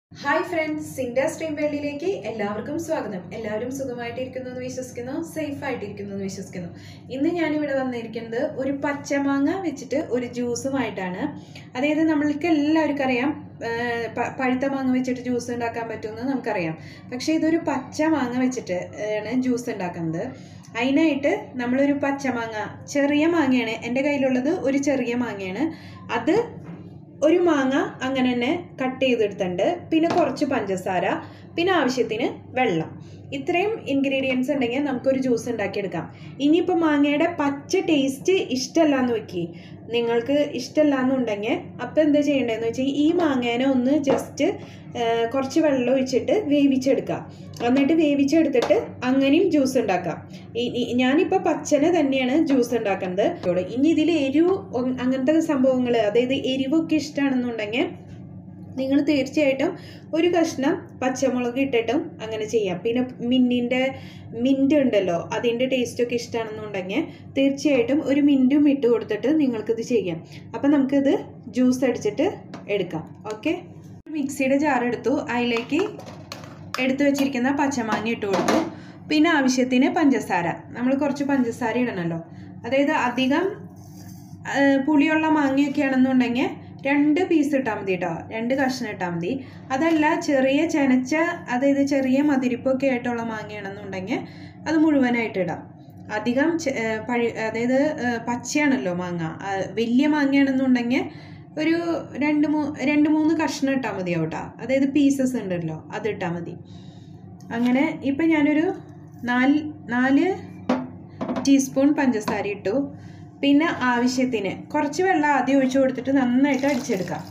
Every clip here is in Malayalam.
ഹായ് ഫ്രണ്ട്സ് സിൻഡ സ്ട്രീം വേൾഡിലേക്ക് എല്ലാവർക്കും സ്വാഗതം എല്ലാവരും സുഖമായിട്ടിരിക്കുന്നു എന്ന് വിശ്വസിക്കുന്നു സേഫ് ആയിട്ടിരിക്കുന്നു എന്ന് വിശ്വസിക്കുന്നു ഇന്ന് ഞാനിവിടെ വന്നിരിക്കുന്നത് ഒരു പച്ചമാങ്ങ വെച്ചിട്ട് ഒരു ജ്യൂസുമായിട്ടാണ് അതായത് നമ്മൾക്ക് എല്ലാവർക്കും അറിയാം ആ, പ- പഴുത്ത മാങ്ങ വെച്ചിട്ട് ജ്യൂസ് ഉണ്ടാക്കാൻ പറ്റുമെന്ന് നമുക്കറിയാം പക്ഷേ ഇതൊരു പച്ച മാങ്ങ വെച്ചിട്ട് ആണ് ജ്യൂസ് ഉണ്ടാക്കുന്നത് അതിനായിട്ട് നമ്മളൊരു പച്ചമാങ്ങ ചെറിയ മാങ്ങയാണ് എൻ്റെ കയ്യിലുള്ളത് ഒരു ചെറിയ മാങ്ങയാണ് അത് ഒരു മാങ്ങ അങ്ങനെ തന്നെ കട്ട് ചെയ്തെടുത്തിട്ടുണ്ട് പിന്നെ കുറച്ച് പഞ്ചസാര പിന്നെ ആവശ്യത്തിന് വെള്ളം ഇത്രയും ഇൻഗ്രീഡിയൻസ് ഉണ്ടെങ്കിൽ നമുക്കൊരു ജ്യൂസ് ഉണ്ടാക്കിയെടുക്കാം ഇനിയിപ്പോൾ മാങ്ങയുടെ പച്ച ടേസ്റ്റ് ഇഷ്ടമല്ല എന്ന് വെക്കി നിങ്ങൾക്ക് ഇഷ്ടമല്ല എന്നുണ്ടെങ്കിൽ അപ്പോൾ എന്താ ചെയ്യേണ്ടതെന്ന് വെച്ചാൽ ഈ മാങ്ങേനെ ഒന്ന് ജസ്റ്റ് കുറച്ച് വെള്ളം ഒഴിച്ചിട്ട് വേവിച്ചെടുക്കുക എന്നിട്ട് വേവിച്ചെടുത്തിട്ട് അങ്ങനെയും ജ്യൂസ് ഉണ്ടാക്കാം ഈ- ഈ- ഞാനിപ്പോൾ പച്ചനെ തന്നെയാണ് ജ്യൂസ് ഉണ്ടാക്കുന്നത് ഇവിടെ ഇനി ഇതിൽ എരിവ് ഒ- അങ്ങനത്തെ സംഭവങ്ങൾ അതായത് എരിവൊക്കെ ഇഷ്ടമാണെന്നുണ്ടെങ്കിൽ നിങ്ങൾ തീർച്ചയായിട്ടും ഒരു കഷ്ണം പച്ചമുളക് ഇട്ടിട്ടും അങ്ങനെ ചെയ്യാം പിന്നെ മിൻറ്റിൻ്റെ മിൻറ്റ് ഉണ്ടല്ലോ അതിൻ്റെ ടേസ്റ്റൊക്കെ ഇഷ്ടമാണെന്നുണ്ടെങ്കിൽ തീർച്ചയായിട്ടും ഒരു മിൻറ്റും ഇട്ട് കൊടുത്തിട്ട് നിങ്ങൾക്കിത് ചെയ്യാം അപ്പം നമുക്കിത് ജ്യൂസ് അടിച്ചിട്ട് എടുക്കാം ഓക്കെ മിക്സിയുടെ ജാർ എടുത്തു അതിലേക്ക് എടുത്തു വെച്ചിരിക്കുന്ന പച്ചമാങ്ങ ഇട്ട് കൊടുത്തു പിന്നെ ആവശ്യത്തിന് പഞ്ചസാര നമ്മൾ കുറച്ച് പഞ്ചസാര ഇടണമല്ലോ അതായത് അധികം ആ, പുളിയുള്ള മാങ്ങയൊക്കെ ആണെന്നുണ്ടെങ്കിൽ രണ്ട് പീസ് ഇട്ടാൽ മതി കേട്ടോ രണ്ട് കഷ്ണം ഇട്ടാൽ മതി അതല്ല ചെറിയ ചെനച്ച അതായത് ചെറിയ മതിരിപ്പൊക്കെ ആയിട്ടുള്ള മാങ്ങയാണെന്നുണ്ടെങ്കിൽ അത് മുഴുവനായിട്ട് ഇടാം അധികം ചെ- ഏ, പഴു അതായത് ഏ, പച്ചയാണല്ലോ മാങ്ങ ആ, വലിയ മാങ്ങയാണെന്നുണ്ടെങ്കിൽ ഒരു രണ്ട് മൂ രണ്ട് മൂന്ന് കഷ്ണം ഇട്ടാൽ മതിയാവും കേട്ടോ അതായത് പീസസ് ഉണ്ടല്ലോ അത് ഇട്ടാൽ മതി അങ്ങനെ ഇപ്പം ഞാനൊരു നാല് നാല് ടീസ്പൂൺ പഞ്ചസാര ഇട്ടു പിന്നെ ആവശ്യത്തിന് കുറച്ച് വെള്ളം ആദ്യം ഒഴിച്ചു കൊടുത്തിട്ട് നന്നായിട്ട് അടിച്ചെടുക്കാം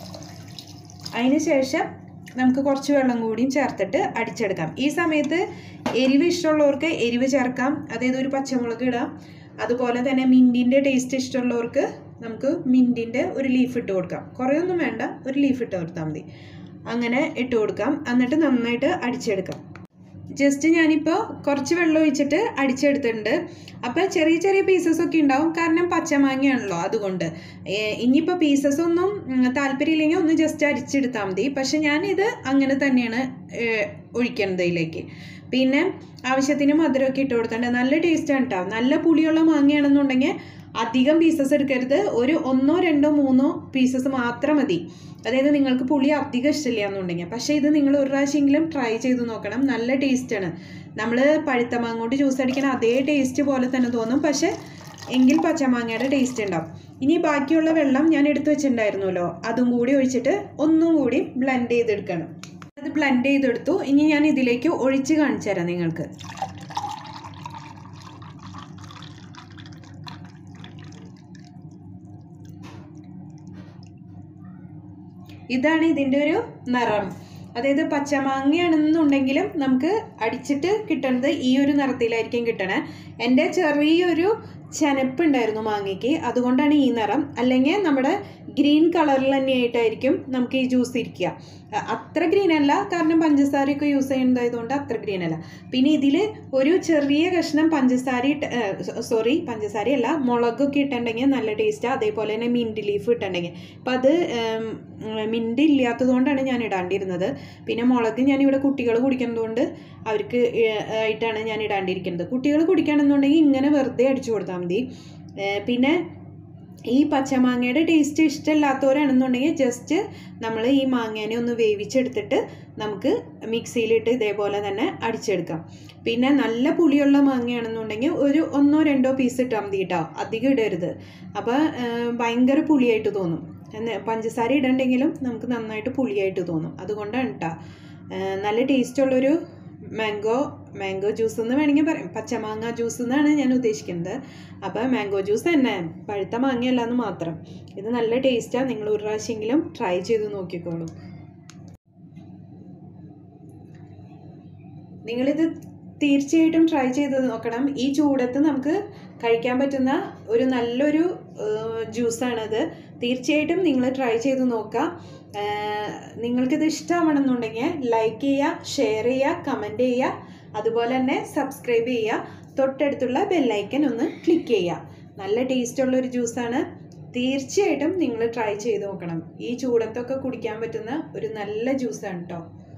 അതിന് ശേഷം നമുക്ക് കുറച്ച് വെള്ളം കൂടിയും ചേർത്തിട്ട് അടിച്ചെടുക്കാം ഈ സമയത്ത് എരിവ് ഇഷ്ടമുള്ളവർക്ക് എരിവ് ചേർക്കാം അതായത് ഒരു പച്ചമുളക് ഇടാം അതുപോലെ തന്നെ മിൻറ്റിൻ്റെ ടേസ്റ്റ് ഇഷ്ടമുള്ളവർക്ക് നമുക്ക് മിൻറ്റിൻ്റെ ഒരു ലീഫ് ഇട്ട് കൊടുക്കാം കുറേയൊന്നും വേണ്ട ഒരു ലീഫ് ഇട്ട് കൊടുത്താൽ മതി അങ്ങനെ ഇട്ട് കൊടുക്കാം എന്നിട്ട് നന്നായിട്ട് അടിച്ചെടുക്കാം ജസ്റ്റ് ഞാനിപ്പോൾ കുറച്ച് വെള്ളം ഒഴിച്ചിട്ട് അടിച്ചെടുത്തിട്ടുണ്ട് അപ്പോൾ ചെറിയ ചെറിയ പീസസ് ഒക്കെ ഉണ്ടാവും കാരണം പച്ചമാങ്ങയാണല്ലോ അതുകൊണ്ട് ഏഹ് ഇനിയിപ്പോൾ പീസസ് ഒന്നും ഉം, താല്പര്യമില്ലെങ്കിൽ ഒന്ന് ജസ്റ്റ് അരിച്ചെടുത്താൽ മതി പക്ഷെ ഞാനിത് അങ്ങനെ തന്നെയാണ് ഏഹ്, ഒഴിക്കുന്നത് ഇതിലേക്ക് പിന്നെ ആവശ്യത്തിന് മധുരമൊക്കെ ഇട്ട് കൊടുത്തിട്ടുണ്ട് നല്ല ടേസ്റ്റാണ് കേട്ടോ നല്ല പുളിയുള്ള മാങ്ങയാണെന്നുണ്ടെങ്കിൽ അധികം പീസസ് എടുക്കരുത് ഒരു ഒന്നോ രണ്ടോ മൂന്നോ പീസസ് മാത്രം മതി അതായത് നിങ്ങൾക്ക് പുളി അധികം ഇഷ്ടമില്ല എന്നുണ്ടെങ്കിൽ പക്ഷേ ഇത് നിങ്ങൾ ഒരു പ്രാവശ്യമെങ്കിലും ട്രൈ ചെയ്ത് നോക്കണം നല്ല ടേസ്റ്റാണ് നമ്മൾ പഴുത്ത മാങ്ങ കൊണ്ട് ജ്യൂസ് അടിക്കണ അതേ ടേസ്റ്റ് പോലെ തന്നെ തോന്നും പക്ഷേ എങ്കിൽ പച്ചമാങ്ങയുടെ ടേസ്റ്റ് ഉണ്ടാവും ഇനി ബാക്കിയുള്ള വെള്ളം ഞാൻ എടുത്തു വെച്ചിട്ടുണ്ടായിരുന്നല്ലോ അതും കൂടി ഒഴിച്ചിട്ട് ഒന്നും കൂടി ബ്ലെൻഡ് ചെയ്തെടുക്കണം അത് ബ്ലെൻഡ് ചെയ്തെടുത്തു ഇനി ഞാൻ ഇതിലേക്ക് ഒഴിച്ച് കാണിച്ചു തരാം നിങ്ങൾക്ക് ഇതാണ് ഇതിൻ്റെ ഒരു നിറം അതായത് പച്ചമാങ്ങയാണെന്നുണ്ടെങ്കിലും നമുക്ക് അടിച്ചിട്ട് കിട്ടുന്നത് ഈ ഒരു നിറത്തിലായിരിക്കും കിട്ടണേ എൻ്റെ ചെറിയൊരു ചെനപ്പുണ്ടായിരുന്നു മാങ്ങയ്ക്ക് അതുകൊണ്ടാണ് ഈ നിറം അല്ലെങ്കിൽ നമ്മുടെ ഗ്രീൻ കളറിൽ തന്നെയായിട്ടായിരിക്കും നമുക്ക് ഈ ജ്യൂസ് ഇരിക്കുക അ- അത്ര ഗ്രീൻ അല്ല കാരണം പഞ്ചസാരയൊക്കെ യൂസ് ചെയ്യുന്നതായതുകൊണ്ട് അത്ര ഗ്രീൻ അല്ല പിന്നെ ഇതിൽ ഒരു ചെറിയ കഷ്ണം പഞ്ചസാര ഇട്ട് സോറി പഞ്ചസാരയല്ല മുളകൊക്കെ ഇട്ടുണ്ടെങ്കിൽ നല്ല ടേസ്റ്റാണ് അതേപോലെ തന്നെ മിൻറ്റ് ലീഫ് ഇട്ടുണ്ടെങ്കിൽ അപ്പം അത് മിൻറ്റ് ഇല്ലാത്തതുകൊണ്ടാണ് ഞാൻ ഇടാണ്ടിരുന്നത് പിന്നെ മുളക് ഞാനിവിടെ കുട്ടികൾ കുടിക്കുന്നതുകൊണ്ട് അവർക്ക് ഏഹ്, ആയിട്ടാണ് ഞാൻ ഇടാണ്ടിരിക്കുന്നത് കുട്ടികൾ കുടിക്കണമെന്നുണ്ടെങ്കിൽ ഇങ്ങനെ വെറുതെ അടിച്ചു കൊടുത്താൽ മതി ഏഹ്, പിന്നെ ഈ പച്ചമാങ്ങയുടെ ടേസ്റ്റ് ഇഷ്ടമില്ലാത്തവരാണെന്നുണ്ടെങ്കിൽ ജസ്റ്റ് നമ്മൾ ഈ മാങ്ങേനെ ഒന്ന് വേവിച്ചെടുത്തിട്ട് നമുക്ക് മിക്സിയിലിട്ട് ഇതേപോലെ തന്നെ അടിച്ചെടുക്കാം പിന്നെ നല്ല പുളിയുള്ള മാങ്ങയാണെന്നുണ്ടെങ്കിൽ ഒരു ഒന്നോ രണ്ടോ പീസ് ഇട്ടാൽ മതി കേട്ടോ അധികം ഇടരുത് അപ്പോൾ ഭയങ്കര പുളിയായിട്ട് തോന്നും എന്ന് പഞ്ചസാര ഇടണ്ടെങ്കിലും നമുക്ക് നന്നായിട്ട് പുളിയായിട്ട് തോന്നും അതുകൊണ്ടാണ് കേട്ടോ നല്ല ടേസ്റ്റുള്ളൊരു മാംഗോ മാംഗോ ജ്യൂസ് എന്ന് വേണമെങ്കിൽ പറയാം പച്ചമാങ്ങ ജ്യൂസ് എന്നാണ് ഞാൻ ഉദ്ദേശിക്കുന്നത് അപ്പോൾ മാംഗോ ജ്യൂസ് തന്നെ പഴുത്ത മാങ്ങയല്ല എന്ന് മാത്രം ഇത് നല്ല ടേസ്റ്റാണ് നിങ്ങൾ ഒരു പ്രാവശ്യമെങ്കിലും ട്രൈ ചെയ്ത് നോക്കിക്കോളൂ നിങ്ങളിത് തീർച്ചയായിട്ടും ട്രൈ ചെയ്ത് നോക്കണം ഈ ചൂടത്ത് നമുക്ക് കഴിക്കാൻ പറ്റുന്ന ഒരു നല്ലൊരു ജ്യൂസാണത് തീർച്ചയായിട്ടും നിങ്ങൾ ട്രൈ ചെയ്ത് നോക്കുക ഏഹ് നിങ്ങൾക്കിത് ഇഷ്ടമാണെന്നുണ്ടെങ്കിൽ ലൈക്ക് ചെയ്യുക ഷെയർ ചെയ്യുക കമൻറ്റ് ചെയ്യുക അതുപോലെ തന്നെ സബ്സ്ക്രൈബ് ചെയ്യുക തൊട്ടടുത്തുള്ള ബെല്ലൈക്കൻ ഒന്ന് ക്ലിക്ക് ചെയ്യുക നല്ല ടേസ്റ്റുള്ള ഒരു ജ്യൂസാണ് തീർച്ചയായിട്ടും നിങ്ങൾ ട്രൈ ചെയ്ത് നോക്കണം ഈ ചൂടത്തൊക്കെ കുടിക്കാൻ പറ്റുന്ന ഒരു നല്ല ജ്യൂസാണ് കേട്ടോ